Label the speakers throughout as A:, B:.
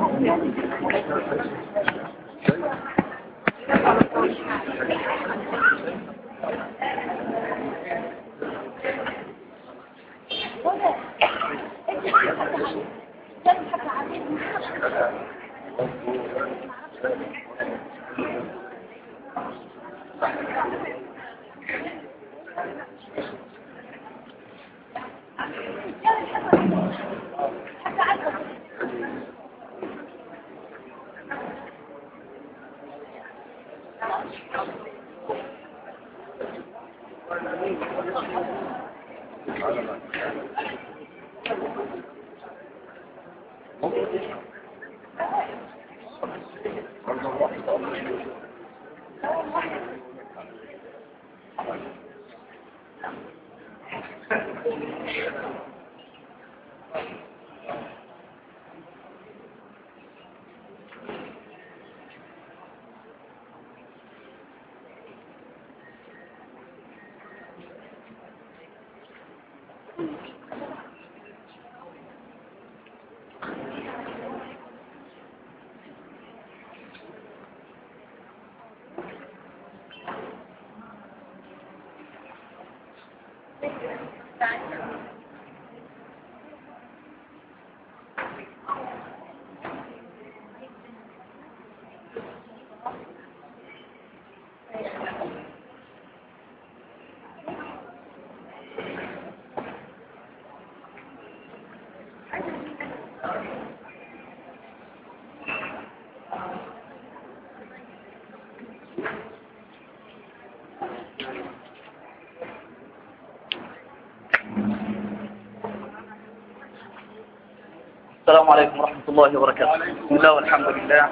A: السلام عليكم ورحمة الله وبركاته بسم الله والحمد لله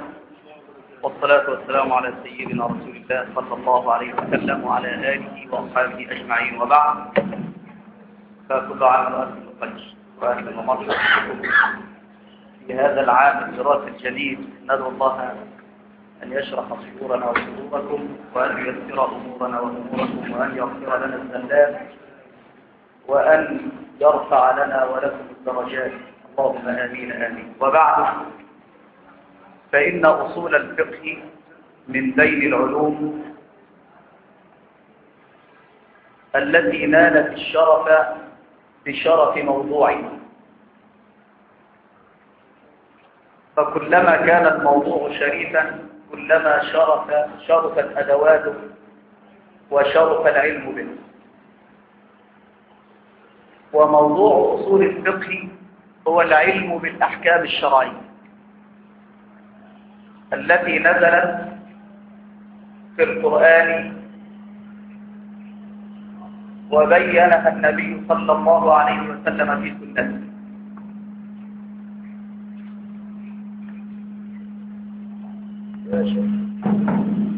A: والصلاة والسلام على سيدنا رسول الله صلى الله عليه وسلم وعلى آله وأصحابه أجمعين وبعد فكل عام وأنتم بخير وأهلا ومرحبا بكم في هذا العام الدراسي الجديد ندعو الله أن يشرح صدورنا وصدوركم وأن ييسر أمورنا وأموركم وأن يغفر لنا الزلات وأن يرفع لنا ولكم الدرجات اللهم آمين آمين وبعد فإن أصول الفقه من بين العلوم التي نالت الشرف بشرف موضوعها فكلما كان الموضوع شريفا كلما شرف شرفت أدواته وشرف العلم به وموضوع أصول الفقه هو العلم بالأحكام الشرعية التي نزلت في القرآن وبينها النبي صلى الله عليه وسلم في سنته يا شيخ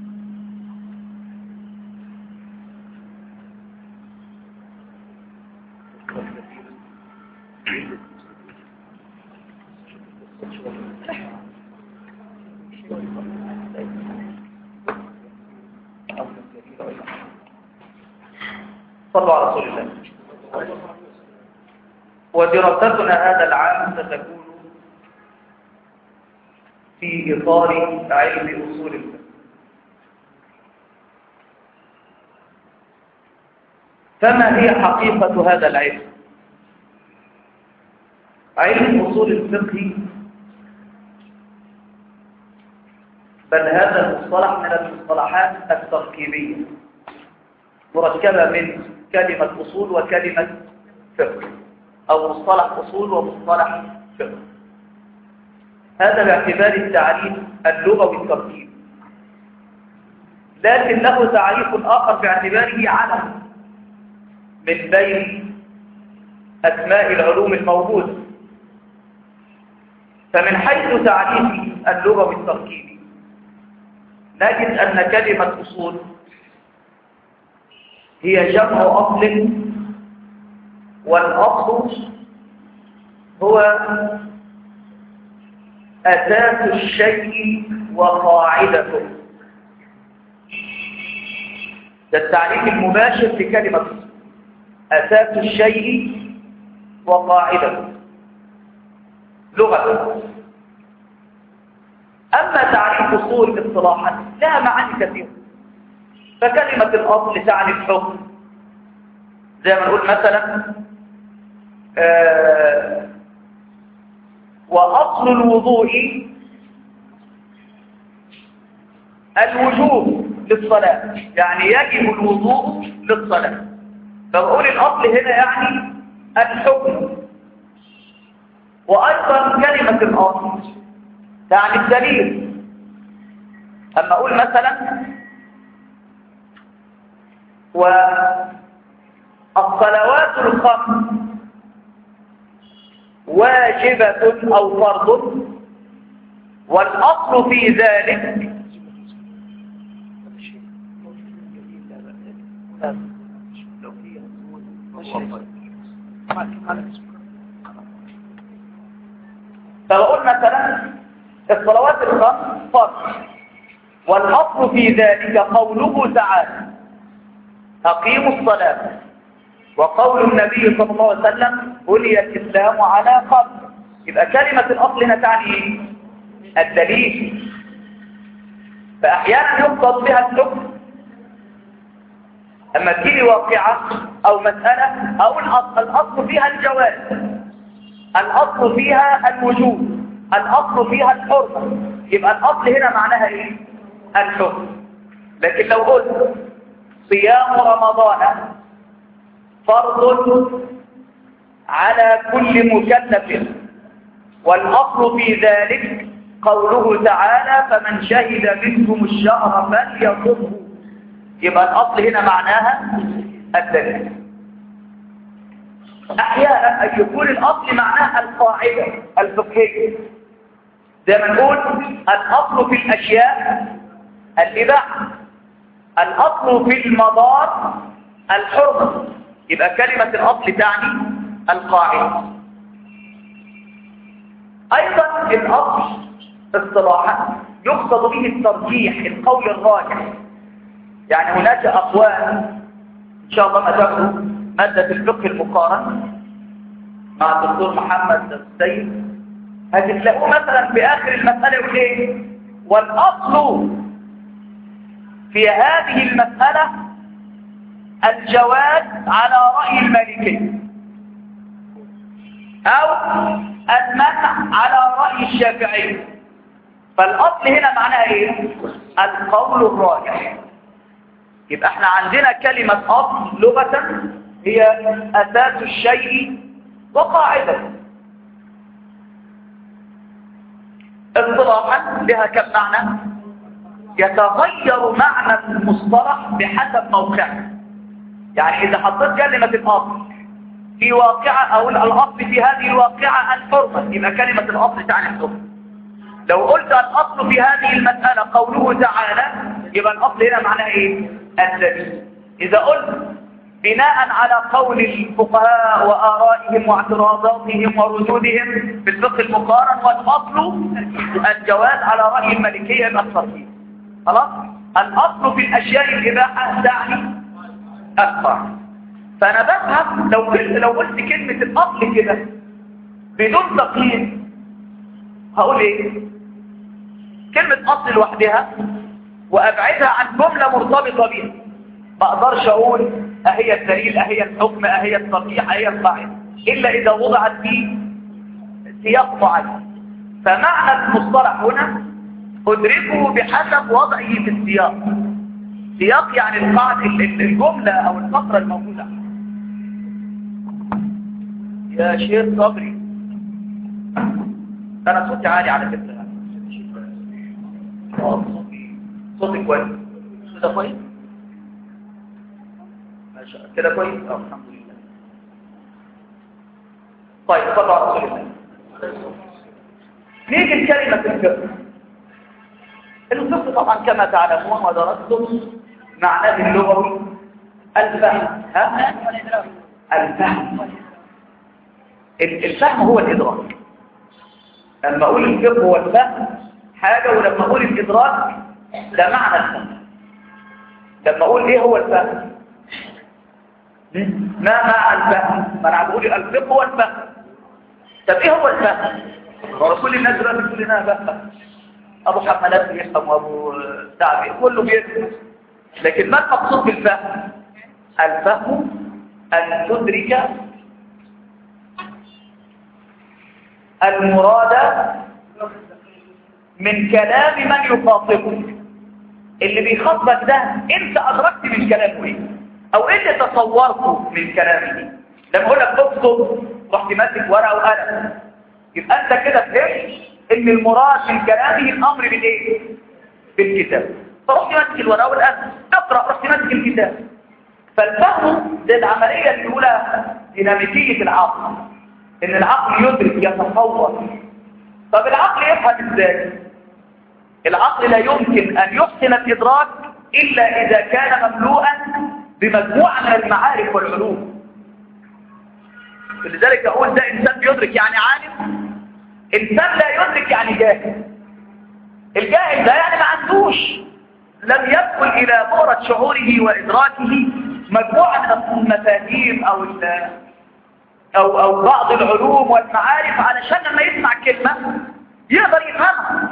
A: صلوا على رسول الله ودراستنا هذا العام ستكون في إطار علم أصول الفقه فما هي حقيقة هذا العلم علم أصول الفقه بل هذا المصطلح من المصطلحات التركيبية مركبة من كلمة أصول وكلمة فقه أو مصطلح أصول ومصطلح فقه هذا باعتبار التعريف اللغوي التركيبي لكن له تعريف آخر باعتباره علم من بين أسماء العلوم الموجودة فمن حيث تعريف اللغوي التركيبي نجد أن كلمة أصول هي جمع أصل والأصل هو أساس الشيء وقاعدته ده التعريف المباشر في كلمة أساس الشيء وقاعدته لغة الأصول اصطلاحا لها معاني كثيرة فكلمة الأصل تعني الحكم زي ما نقول مثلا آه وأصل الوضوء الوجوب للصلاة يعني يجب الوضوء للصلاة فبقول الأصل هنا يعني الحكم وأيضا كلمة الأصل يعني الدليل أما أقول مثلا والصلوات الخمس واجبة أو فرض والأصل في ذلك فبقول مثلا الصلوات الخمس فرض والأصل في ذلك قوله تعالى أقيموا الصلاة وقول النبي صلى الله عليه وسلم بني الإسلام على خمس يبقى كلمة الأصل هنا تعني إيه؟ الدليل فأحيانا يقصد بها الحكم أما تجيلي واقعة أو مسألة أو الأصل فيها الجواز الأصل فيها الوجود الأصل فيها الحرمة يبقى الأصل هنا معناها إيه؟ الحكم لكن لو قلت صيام رمضان فرض على كل مكلف والأصل في ذلك قوله تعالى فمن شهد منكم الشهر فليصمه يبقى الأصل هنا معناها الدليل أحيانا أن يكون الأصل معناها القاعدة الفقهية زي ما نقول الأصل في الأشياء الإباحة الأصل في المضار الحرمة يبقى كلمة الأصل تعني القاعدة أيضا الأصل اصطلاحا يقصد به الترجيح القول الراجح يعني هناك أقوال إن شاء الله ما مادة الفقه المقارن مع الدكتور محمد السيد هتلاقوه مثلا في آخر المسألة يقول إيه والأصل في هذه المسألة الجواز على رأي المالكي أو المنع على رأي الشافعي فالأصل هنا معناها إيه؟ القول الراجح يبقى احنا عندنا كلمة أصل لغة هي أساس الشيء وقاعدة اصطلاحا لها كم معنى يتغير معنى المصطلح بحسب موقعه يعني إذا حطيت كلمة الأصل في واقعة أو الأصل في هذه الواقعة الحرمة يبقى كلمة الأصل تعني الحرمة لو قلت الأصل في هذه المسألة قوله تعالى يبقى الأصل هنا معناه إيه؟ الدليل إذا قلت بناء على قول الفقهاء وآرائهم واعتراضاتهم وردودهم في الفقه المقارن والأصل الجواز على رأي الملكية يبقى التصحيح خلاص الأصل في الأشياء الإباحة تعني الفرع فأنا بفهم لو قلت لو قلت كلمة الأصل كده بدون تقييد هقول إيه؟ كلمة أصل لوحدها وأبعدها عن جملة مرتبطة بها ما أقدرش أقول أهي الدليل أهي الحكم أهي الصحيح أهي القاعدة إلا إذا وضعت في سياق معين فمعنى المصطلح هنا أدركه بحسب وضعه في السياق سياق يعني القاعدة الجملة أو الفقرة الموجودة يا شيخ صبري أنا صوتي عالي على فكرة صوتي كويس كده كويس كده كويس اه الحمد لله طيب صلوا على رسول الله نيجي لكلمة الفقه الفقه طبعا كما تعلمون ودرستم معناه اللغوي الفهم ها الفهم الفهم هو الإدراك لما أقول الفقه هو الفهم حاجة ولما أقول الإدراك ده معنى الفهم لما أقول إيه هو الفهم ما معنى الفهم ما أنا بقول الفقه هو الفهم طب إيه هو الفهم ورسول الناس دلوقتي بيقول لنا فهم ابو حمالات بيفهم وابو سعد كله بيفهم لكن ما المقصود بالفهم الفهم ان تدرك المراد من كلام من يخاطبك اللي بيخاطبك ده انت ادركت من كلامه ايه او ايه اللي تصورته من كلامه لما اقول لك اكتب رحت ماسك ورقه وقلم يبقى انت كده فهمت ان المراد من كلامه الامر بالايه بالكتاب فرحت ماسك الورقه والقلم اقرا رحت ماسك الكتاب فالفهم ده العمليه الاولى ديناميكيه العقل ان العقل يدرك يتصور طب العقل يفهم ازاي العقل لا يمكن ان يحسن الادراك الا اذا كان مملوءا بمجموعه من المعارف والعلوم لذلك اقول ده انسان بيدرك يعني عالم انسان لا يدرك يعني جاهل الجاهل ده يعني ما عندوش لم يدخل الى دورة شعوره وادراكه مجموعة من المفاهيم او او او بعض العلوم والمعارف علشان لما يسمع كلمة يقدر يفهمها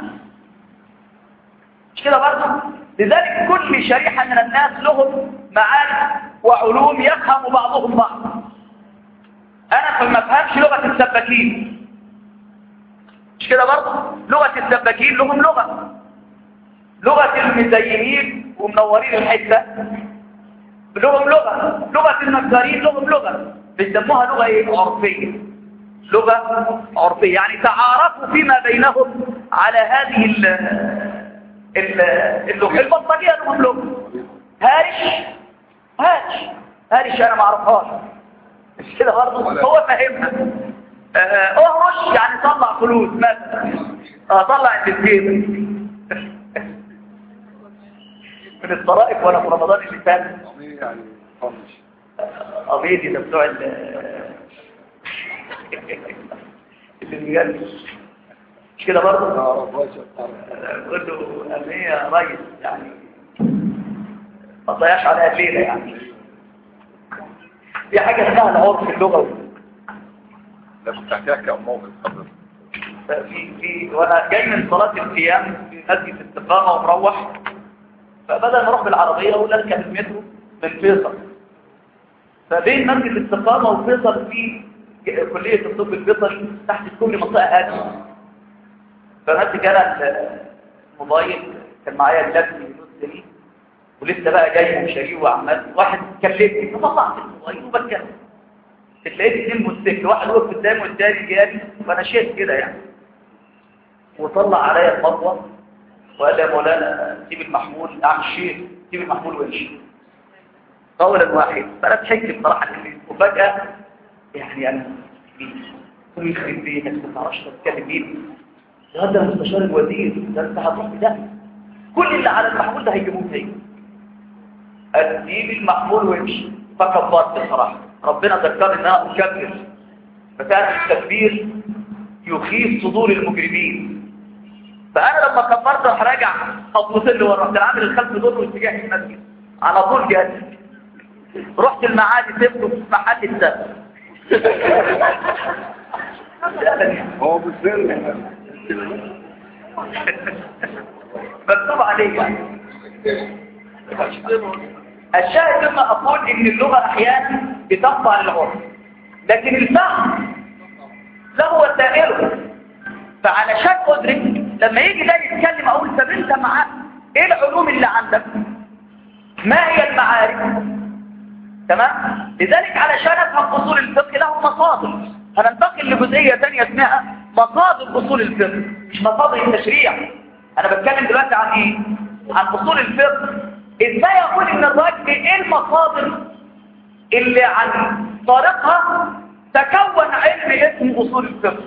A: مش كده برضه لذلك كل شريحة من الناس لهم معارف وعلوم يفهم بعضهم بعض انا ما افهمش لغة السباكين مش كده برضه لغة السباكين لهم لغة لغة المزينين ومنورين الحتة لهم لغة لغة النجارين لهم لغة بيسموها لغة ايه عرفية لغة عرفية يعني تعارفوا فيما بينهم على هذه ال ال اللغة البطارية لهم لغة هارش هارش هارش انا ما اعرفهاش مش كده برضه هو فاهمها اهرش يعني طلع فلوس مثلا اه طلع الجيب من الطرائف وانا في رمضان اللي فات قضيتي ده بتوع اللي بجد مش كده برضه قلت له قال ايه يا ريس يعني ما تضيعش عليها الليله يعني في حاجه اسمها العرف اللغوي
B: ده كنت هحكي لك عن موقف حضرتك
A: في في وانا جاي من صلاه القيام في مسجد الاستقامه ومروح فبدل ما اروح بالعربيه اقول اركب المترو من فيصل فبين مسجد الاستقامه وفيصل في كليه الطب البيطري تحت كل منطقه هاديه فمسك انا الموبايل كان معايا اللابتوب النص ولسه بقى جاي وشاريه وعمال واحد كلمني فطلعت الموبايل وبتكلم لقيت اتنين موتوسيكل واحد وقف قدامي والتاني جالي وانا شايف كده يعني وطلع عليا المطوه وقال لي يا مولانا سيب المحمول اعمل شيء سيب المحمول وامشي قولا واحد فانا ضحكت بصراحه وفجاه يعني انا قوم يخرب بيتك ما تعرفش تتكلم مين ده ده مستشار الوزير ده انت هتروح بده كل اللي على المحمول ده هيجيبوه تاني قال سيب المحمول وامشي فكبرت بصراحه ربنا ذكرني ان انا اكبر فكان التكبير يخيف صدور المجرمين فانا لما كبرت راح راجع خطوتين لورا رحت عامل الخلف دور واتجاه المسجد على طول جهاز رحت المعادي سبته في محل السبت
B: هو بالسر
A: مكتوب عليه يعني الشاهد لما أقول إن اللغة أحيانا بتخضع للعرف لكن الفهم له وسائله فعلشان أدرك لما يجي ده يتكلم أقول طب أنت معاه إيه العلوم اللي عندك ما هي المعارف تمام لذلك علشان أفهم أصول الفقه له مصادر هننتقل لجزئية ثانية اسمها مصادر أصول الفقه مش مصادر التشريع أنا بتكلم دلوقتي عن إيه عن أصول الفقه ازاي اقول ان الراجل ايه المصادر اللي عن طريقها تكون علم اسمه اصول الفقه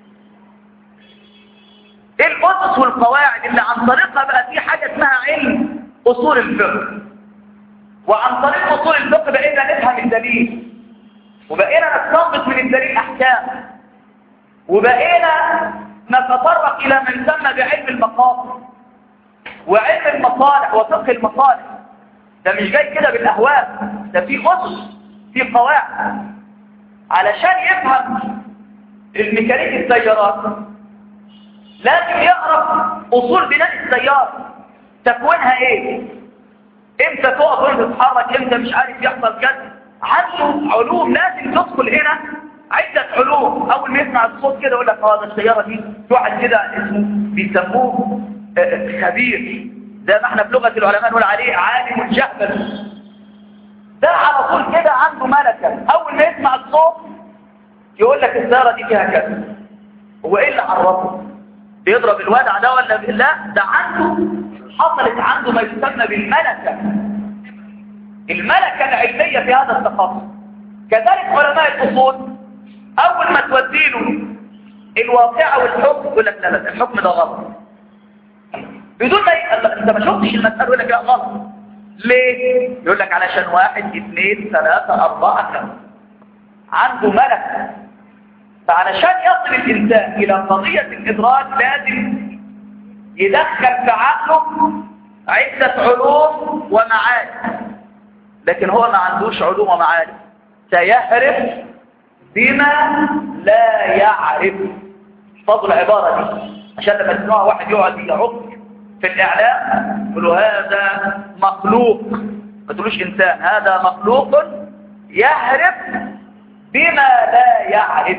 A: ايه الاسس والقواعد اللي عن طريقها بقى في حاجه اسمها علم اصول الفقه وعن طريق اصول الفقه بقينا نفهم الدليل وبقينا نستنبط من الدليل احكام وبقينا نتطرق الى ما يسمى بعلم المقاصد وعلم المصالح وفقه المصالح ده مش جاي كده بالاهواء ده في اسس في قواعد علشان يفهم الميكانيك السيارات لازم يعرف اصول بناء السياره تكوينها ايه امتى تقف وامتى تتحرك امتى مش عارف يحصل كذا عنده علوم لازم تدخل هنا عدة علوم اول ما يسمع الصوت كده يقول لك اه ده السيارة دي في واحد كده اسمه بيسموه آه، خبير زي ما احنا في لغة العلماء نقول عليه عالم الجهبل ده على طول كده عنده ملكة اول ما يسمع الصوت يقول لك السيارة دي فيها كذا هو ايه اللي عرفه بيضرب الوادع ده ولا لا ده عنده حصلت عنده ما يسمى بالملكة الملكة العلمية في هذا التخصص كذلك علماء الأصول أول ما توديله الواقعة والحكم يقول لك لا لا الحكم ده غلط بدون ما ي... انت ما شفتش المسألة يقول لك لا غلط ليه؟ يقول لك علشان واحد اثنين ثلاثة أربعة خمسة عنده ملكة فعلشان يصل الإنسان إلى قضية الإدراك لازم يدخل في عقله عدة علوم ومعارف لكن هو ما عندوش علوم ومعارف سيهرف بما لا يعرف احفظوا العبارة دي عشان لما تسمعوا واحد يقعد يعق في الإعلام يقولوا هذا مخلوق ما تقولوش إنسان هذا مخلوق يهرف بما لا يعرف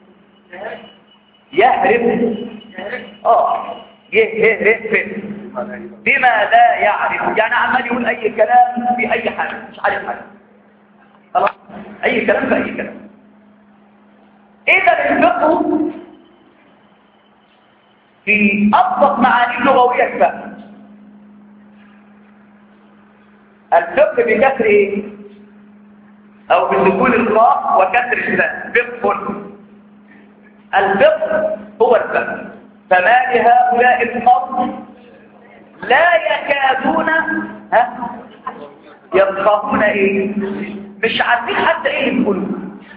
A: يهرف اه يهرف بما لا يعرف يعني عمال يقول اي كلام في اي حاجة مش عارف حاجة خلاص اي كلام في اي كلام اذا الفقه في ابسط معاني اللغوية الفهم الفقه بكسر ايه او بسكون الراء وكسر الفاء فقه الفقه هو الفهم فما لهؤلاء القوم لا يكادون ها يفقهون ايه مش عارفين حتى ايه القلوب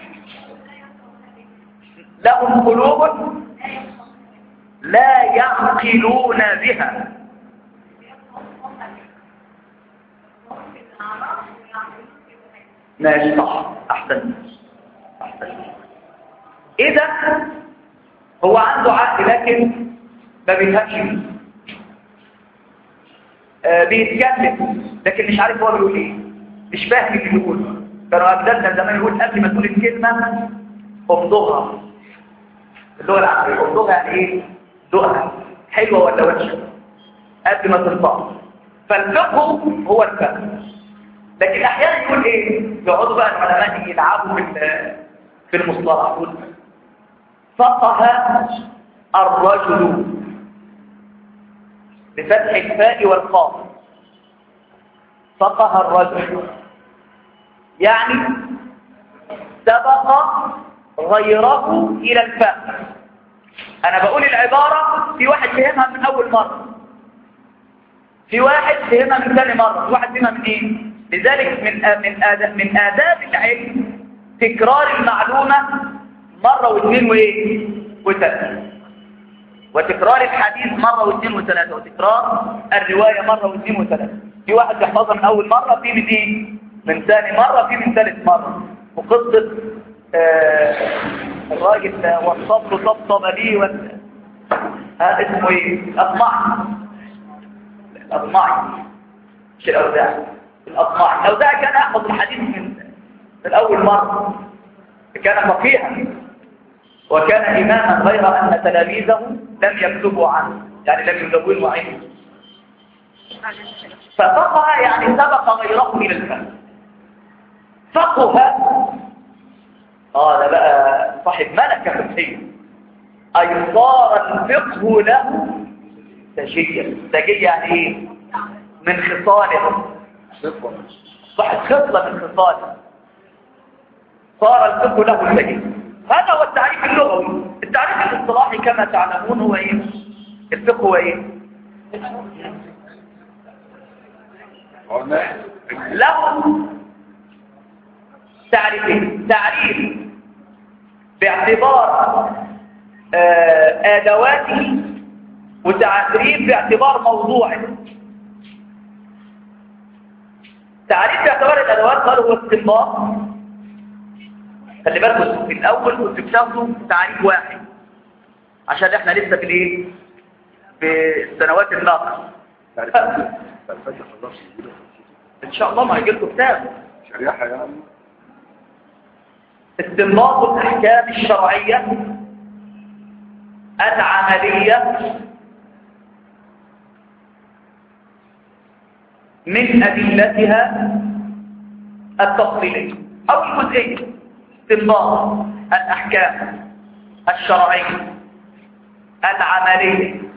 A: لهم قلوب لا يعقلون بها ماشي صح احسن احسن اذا هو عنده عقل لكن ما بيفهمش فيه آه بيتكلم لكن مش عارف هو بيقول ايه مش فاهم اللي بيقوله كانوا اجدادنا زمان يقول قبل ما تقول الكلمه امضغها اللغه العربيه امضغها يعني ايه دقها حلوه ولا وحشه قبل ما تنطق فالفقه هو الفهم لكن احيانا يقول ايه يقعدوا بقى العلماء يلعبوا في في المصطلح يقول فقه الرجل بفتح الفاء والقاف فقه الرجل يعني سبق غيره إلى الفهم أنا بقول العبارة في واحد فهمها من أول مرة في واحد فهمها من ثاني مرة في واحد فهمها من إيه لذلك من من آداب, من آداب العلم تكرار المعلومة مرة واثنين وإيه وثلاثة وتكرار الحديث مرة واثنين وثلاثة وتكرار الرواية مرة واثنين وثلاثة في واحد يحفظها من أول مرة في من إيه من ثاني مرة في من ثالث مرة وقصة آه الراجل ده والصبر طبطب لي وال... ها اسمه ايه الأطمعي الأطمعي مش الأوزاعي الأطمعي الأوزاعي كان يحفظ الحديث من من أول مرة كان فقيها وكان إماما غير أن تلاميذه لم يكتبوا عنه يعني لم يدونوا عنه ففقه يعني سبق غيره إلى الفهم فقه اه ده بقى صاحب ملكة فقهية أي صار الفقه له سجية سجية يعني ايه من خصاله صاحب خصلة من خصاله صار الفقه له سجية هذا هو التعريف اللغوي التعريف الاصطلاحي كما تعلمون هو ايه الفقه هو ايه له تعريفين تعريف باعتبار آه ادواته وتعريف باعتبار موضوعه تعريف باعتبار الادوات قالوا هو استنباط خلي بالكم في الاول كنت بتاخدوا تعريف واحد عشان احنا لسه في الايه في السنوات الناقصة
B: فلسفة فلسفة خلاص موجودة
A: ان شاء الله ما هيجيلكم كتاب
B: شريحة يعني
A: استنباط الاحكام الشرعية العملية من أدلتها التفصيلية أو الجزئية استنباط الأحكام الشرعية العملية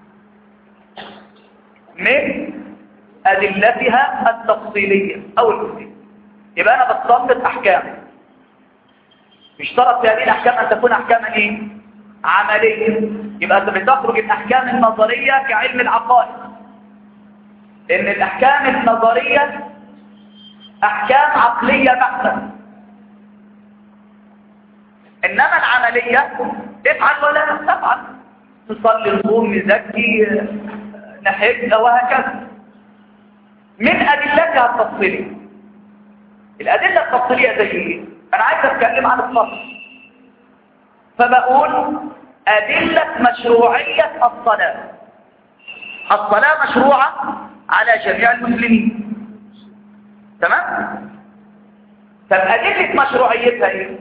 A: من أدلتها التفصيلية أو الجزئية يبقى أنا بستنبط أحكام يشترط في هذه الأحكام أن تكون أحكاما إيه؟ عملية يبقى أنت بتخرج الأحكام النظرية كعلم العقائد لأن الأحكام النظرية أحكام عقلية بحتة إنما العملية افعل ولا تفعل تصلي نصوم نزكي نحج وهكذا من أدلتها التفصيلية الأدلة التفصيلية زي إيه؟ أنا عايز أتكلم عن الصلاة فبقول أدلة مشروعية الصلاة الصلاة مشروعة على جميع المسلمين تمام؟ طب أدلة مشروعيتها إيه؟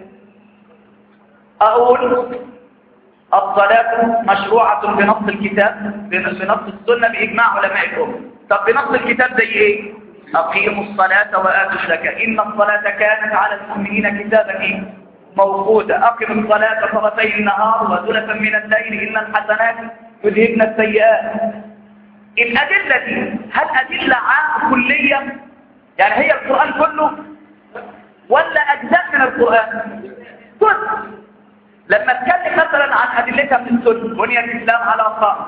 A: أقول الصلاة مشروعة بنص الكتاب بنص السنة بإجماع علماء الأمة طب بنص الكتاب زي إيه؟ أقيموا الصلاة وآتوا الزكاة إن الصلاة كانت على المؤمنين كتابا إيه؟ موجودة أقم الصلاة طرفي النهار وزلفا من الليل إن الحسنات يذهبن السيئات الأدلة دي هل أدلة عامة كلية يعني هي القرآن كله ولا أجزاء من القرآن جزء لما اتكلم مثلا عن أدلتها من السنة بني الإسلام على خمس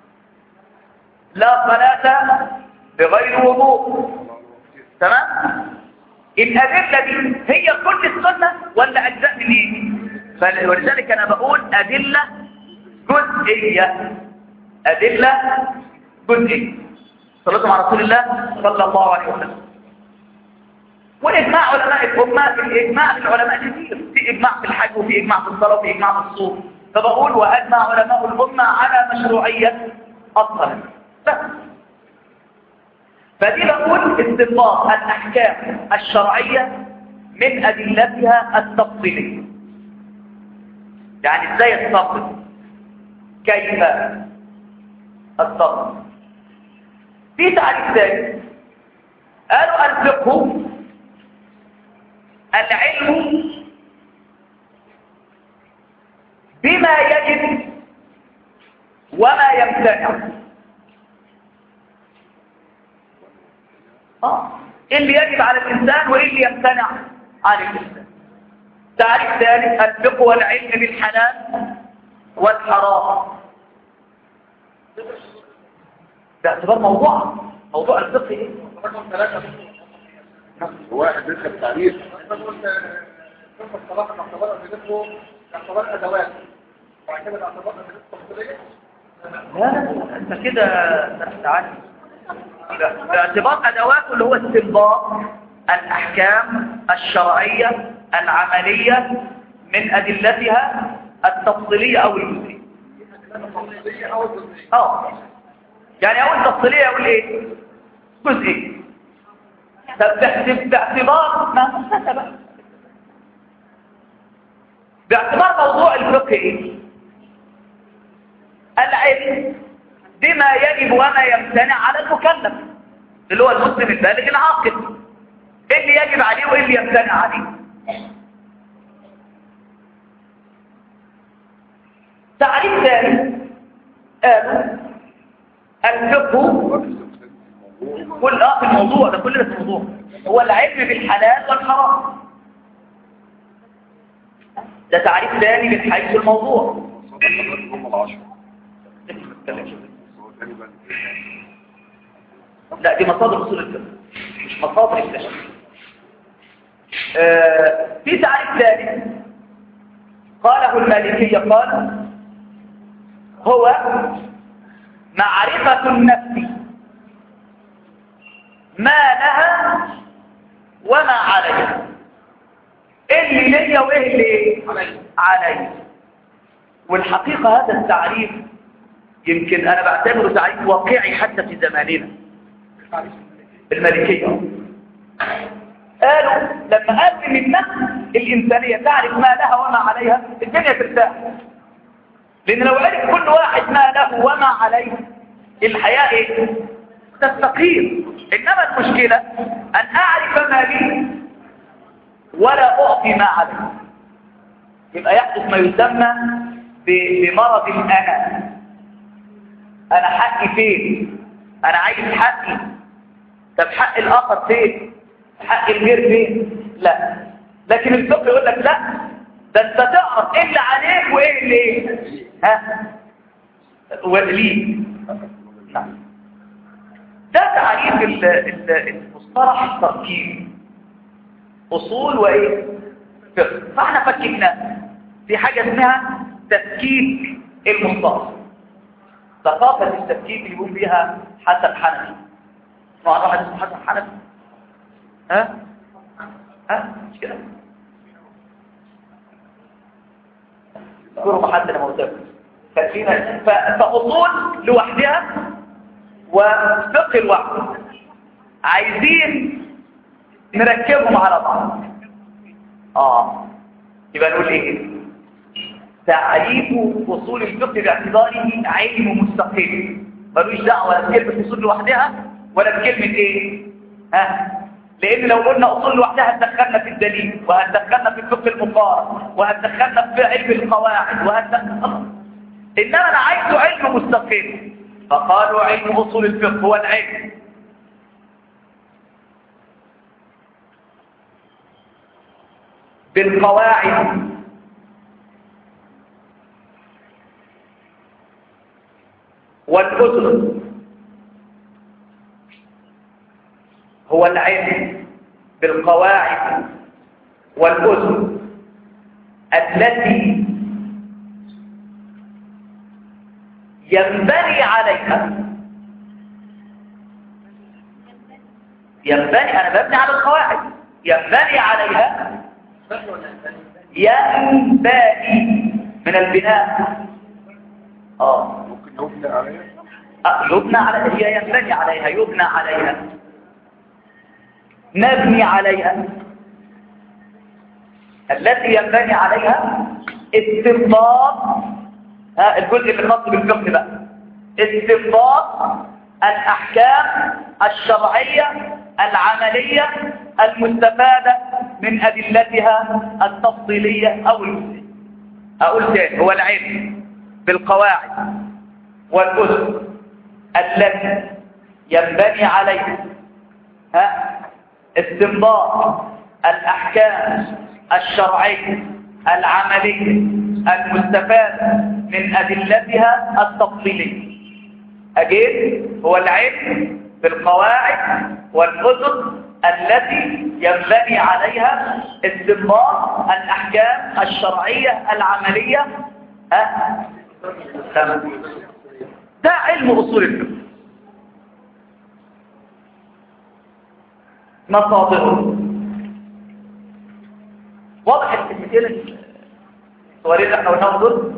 A: لا صلاة بغير وضوء تمام الأدلة دي هي كل السنة ولا أجزاء من إيه ولذلك أنا بقول أدلة جزئية أدلة جزئية صلى على رسول الله صلى الله عليه وسلم وإجماع علماء الأمة الإجماع من العلماء كثير في إجماع في الحج وفي إجماع في الصلاة وفي إجماع في الصوم فبقول وأجمع علماء الأمة على مشروعية الصلاة بس فدي بقول استنباط الأحكام الشرعية من أدلتها التفصيلية يعني ازاي التفصيل كيف التفصيل في تعريف ثاني قالوا الفقه العلم بما يجب وما يمتنع اه ايه اللي يجب على الانسان وايه اللي يمتنع عن الانسان تعريف ثالث الفقه والعلم بالحلال والحرام ده اعتبار موضوع موضوع الفقه ايه
B: رقم ثلاثة واحد لسه التعريف الصلاة اعتبار أدلته اعتبار أدوات وبعد كده اعتبار أدلته تفصيلية
A: لا لا انت كده تعالى باعتبار ادواته اللي هو استنباط الاحكام الشرعيه العمليه من ادلتها التفصيليه او الجزئيه
B: التفصيلية أو الجزئية
A: اه يعني اقول تفصيليه اقول ايه جزئيه طب باعتب- باعتبار ما مكتسبه باعتبار موضوع الفقه ايه العلم بما يجب وما يمتنع على المكلف اللي هو المسلم البالغ العاقل ايه اللي يجب عليه وايه اللي يمتنع عليه تعريف ثاني قالوا الفقه كل اه في الموضوع ده كل ده في الموضوع هو العلم بالحلال والحرام ده تعريف ثاني من حيث الموضوع
B: هم العشرة هو تقريبا
A: لا دي مصادر اصول الفقه مش مصادر التشريع آه في تعريف ثاني قاله المالكية قال هو معرفة النفس ما لها وما عليها ايه اللي ليا وايه اللي علي علي والحقيقة هذا التعريف يمكن أنا بعتبره تعريف واقعي حتى في زماننا الملكية قالوا لما قال ان النفس الإنسانية تعرف ما لها وما عليها الدنيا ترتاح لأن لو عرف كل واحد ما له وما عليه الحياة ايه تستقيم إنما المشكلة أن أعرف ما لي ولا أعطي ما علي يبقى يحدث ما يسمى بمرض الأنا أنا حقي فين أنا عايز حقي طب حق الآخر فين حق الغير فين لا لكن الفقه يقول لك لا ده انت تعرف ايه اللي عليك وايه اللي ايه ها وليك نعم ده تعريف المصطلح التركيبي اصول وايه فقه فاحنا فككنا في حاجه اسمها تفكيك المصطلح ثقافه التفكيك اللي يقوم بيها حسن حنفي اسمع واحد اسمه حسن حنفي ها ها مش كده اذكروا محل موتاكم ففينا فاصول لوحدها وفقه لوحده عايزين نركبهم على بعض اه يبقى نقول ايه تعريف اصول الفقه باعتباره علم مستقل ملوش دعوه لا بكلمه اصول لوحدها ولا بكلمه ايه ها لان لو قلنا اصول لوحدها هتدخلنا في الدليل وهتدخلنا في الفقه المقارن وهتدخلنا في علم القواعد وهتدخلنا انما انا عايزه علم مستقل فقالوا علم اصول الفقه هو العلم بالقواعد والأسس هو العلم بالقواعد والأسس التي ينبني عليها ينبني أنا ببني على القواعد ينبني عليها ينبني من البناء اه
B: ممكن يبنى عليها
A: آه، يبنى على هي ينبني عليها يبنى عليها نبني عليها التي ينبني عليها استنباط ها الجزء اللي خاص بالفقه بقى استنباط الأحكام الشرعية العملية المستفادة من أدلتها التفصيلية أو الجزئية أقول تاني هو العلم بالقواعد والأسس التي ينبني عليها ها استنباط الأحكام الشرعية العملية المستفادة من أدلتها التفصيلية أجيب هو العلم بالقواعد والأسس التي ينبني عليها استنباط الأحكام الشرعية العملية ها؟ تمام. ده علم أصول الفقه مصادره واضح الكلمتين الصورين اللي احنا قلناهم دول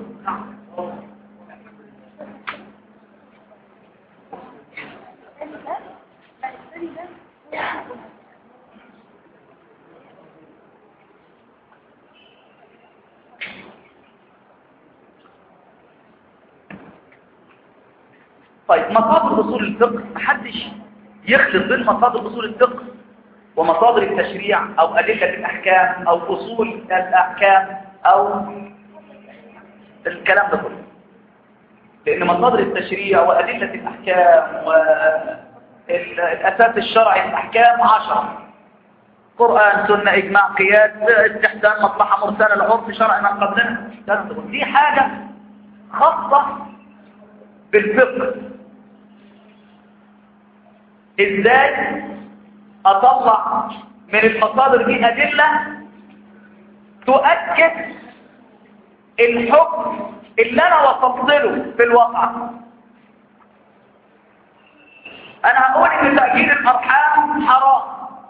A: طيب مصادر اصول الفقه محدش يخلط بين مصادر اصول الفقه ومصادر التشريع او ادله الاحكام او اصول الاحكام او الكلام ده كله لان مصادر التشريع وادله الاحكام والاساس الشرعي للاحكام عشرة قرآن سنة إجماع قياس استحسان مصلحة مرسلة العرف شرع ما قبلنا دي حاجة خاصة بالفقه ازاي اطلع من المصادر دي ادله تؤكد الحكم اللي انا وصلت له في الواقع انا هقول ان تاجيل الارحام حرام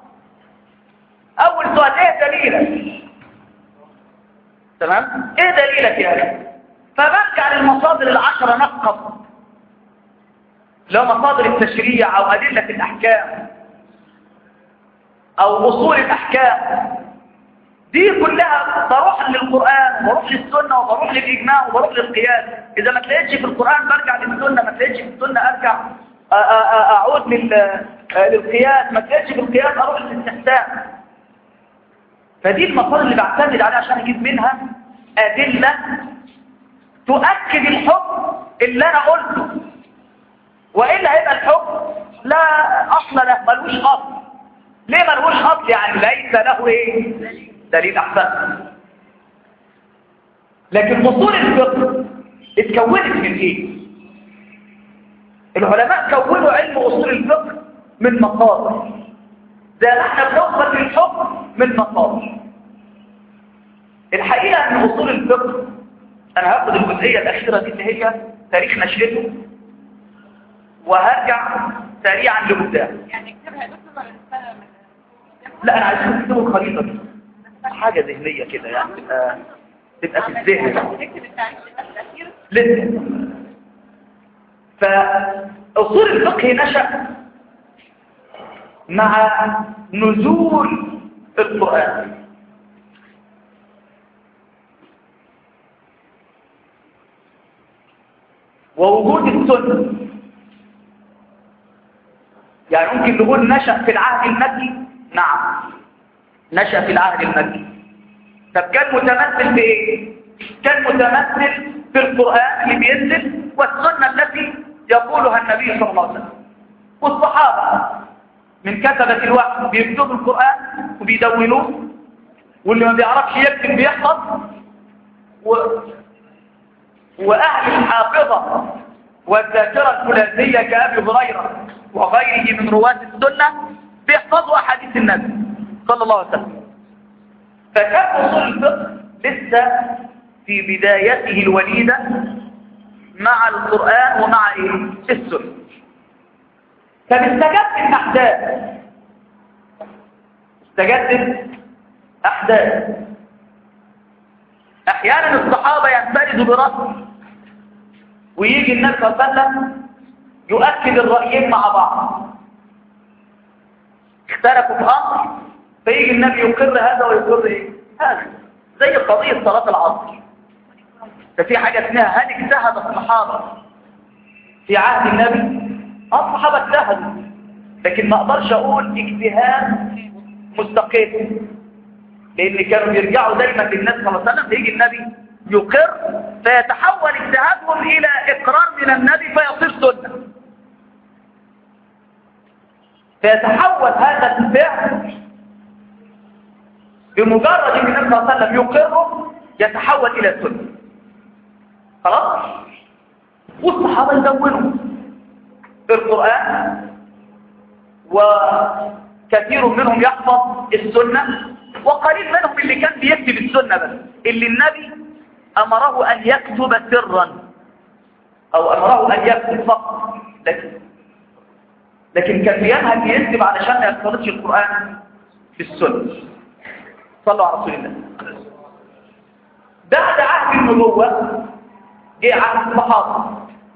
A: اول سؤال ايه دليلك تمام ايه دليلك يا اخي فبرجع للمصادر العشره نقب لو مصادر التشريع أو أدلة الأحكام أو أصول الأحكام دي كلها بروح للقرآن وبروح للسنة وبروح للإجماع وبروح للقياس إذا ما تلاقيتش في القرآن برجع للسنة ما تلاقيتش في السنة أرجع أعود للقياس ما تلاقيتش في القياس أروح للاستحسان فدي المصادر اللي بعتمد عليها عشان أجيب منها أدلة تؤكد الحكم اللي أنا قلته وإلا هيبقى الحكم لا أصل له ملوش أصل ليه ملوش أصل يعني ليس له إيه دليل أحسن لكن أصول الفقه اتكونت من إيه العلماء كونوا علم أصول الفقه من مصادر زي ما احنا بنوصل للحكم من مصادر الحقيقة أن أصول الفقه أنا هاخد الجزئية الأخيرة دي اللي هي تاريخ نشرته وهرجع سريعا لقدام
C: يعني اكتبها بس ولا نستنى
A: لا أنا عايزكم تكتبوا الخريطة دي حاجة ذهنية كده يعني تبقى تبقى في الذهن
C: نكتب التعريف الأخير
A: لسه فأصول الفقه نشأ مع نزول القرآن ووجود السنة يعني ممكن نقول نشأ في العهد المكي نعم نشأ في العهد المكي طب كان متمثل في ايه كان متمثل في القرآن اللي بينزل والسنة التي يقولها النبي صلى الله عليه وسلم والصحابة من كتبة الوحي بيكتبوا القرآن وبيدونوه واللي ما بيعرفش يكتب بيحفظ و... وأهل الحافظة والذاكرة الفولاذية كأبي هريرة وغيره من رواة السنة بيحفظوا أحاديث النبي صلى الله عليه وسلم فكان أصول الفقه لسه في بدايته الوليدة مع القرآن ومع إيه؟ السنة فباستجدت الأحداث استجدت أحداث أحيانا الصحابة ينفردوا برأي ويجي النبي صلى الله عليه وسلم يؤكد الرأيين مع بعض اختلفوا في أمر فيجي النبي يقر هذا ويقر إيه؟ هذا زي قضية صلاة العصر ففي حاجة اسمها هل اجتهد الصحابة في عهد النبي اه الصحابة اجتهدوا لكن ما اقدرش اقول اجتهاد مستقل لان كانوا بيرجعوا دايما للنبي صلى الله عليه وسلم فيجي النبي يقر فيتحول اجتهادهم الى اقرار من النبي فيصير سنة فيتحول هذا الفعل بمجرد ان النبي صلى الله عليه وسلم يقره يتحول الى سنة خلاص والصحابة يدونوا القرآن وكثير منهم يحفظ السنة وقليل منهم اللي كان بيكتب السنة بس اللي النبي أمره أن يكتب سرا أو أمره أن يكتب فقط لكن لكن كان بينهج يكتب علشان ما يختلطش القرآن بالسنة صلوا على رسول الله بعد عهد النبوة جه عهد الصحابة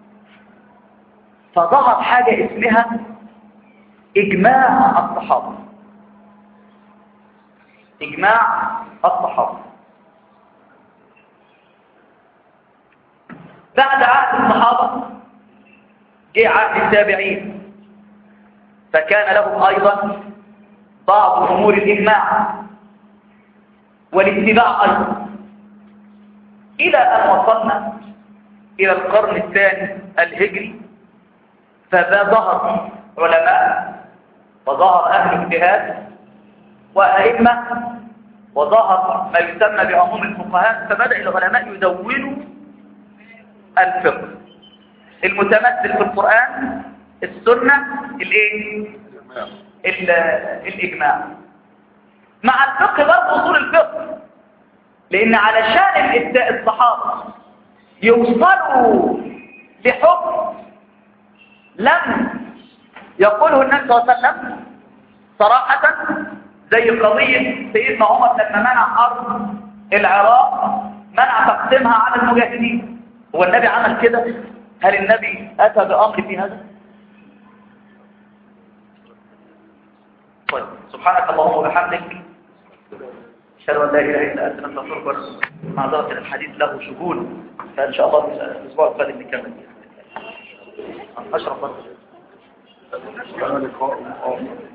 A: فظهر حاجة اسمها إجماع الصحابة إجماع الصحابة بعد عهد الصحابة جه عهد التابعين فكان لهم أيضا بعض أمور الإجماع والاتباع أيضا إلى أن وصلنا إلى القرن الثاني الهجري فظهر علماء وظهر أهل اجتهاد وأئمة وظهر ما يسمى بعموم الفقهاء فبدأ العلماء يدونوا الفقه المتمثل في القرآن السنة الايه ال- الإجماع مع الفقه برضه أصول الفقه لأن علشان الإبداء الصحابة يوصلوا لحكم لم يقوله النبي صلى الله عليه وسلم صراحة زي قضية سيدنا عمر لما منع أرض العراق منع تقسيمها على المجاهدين هو النبي عمل كده هل النبي أتى بأمر في هذا طيب سبحانك اللهم وبحمدك أشهد أن لا إله إلا أنت نستغفرك ونتوب معذرة الحديث له شجون فإن شاء الله الأسبوع القادم نكمل أشرف برضه
B: لقاء آخر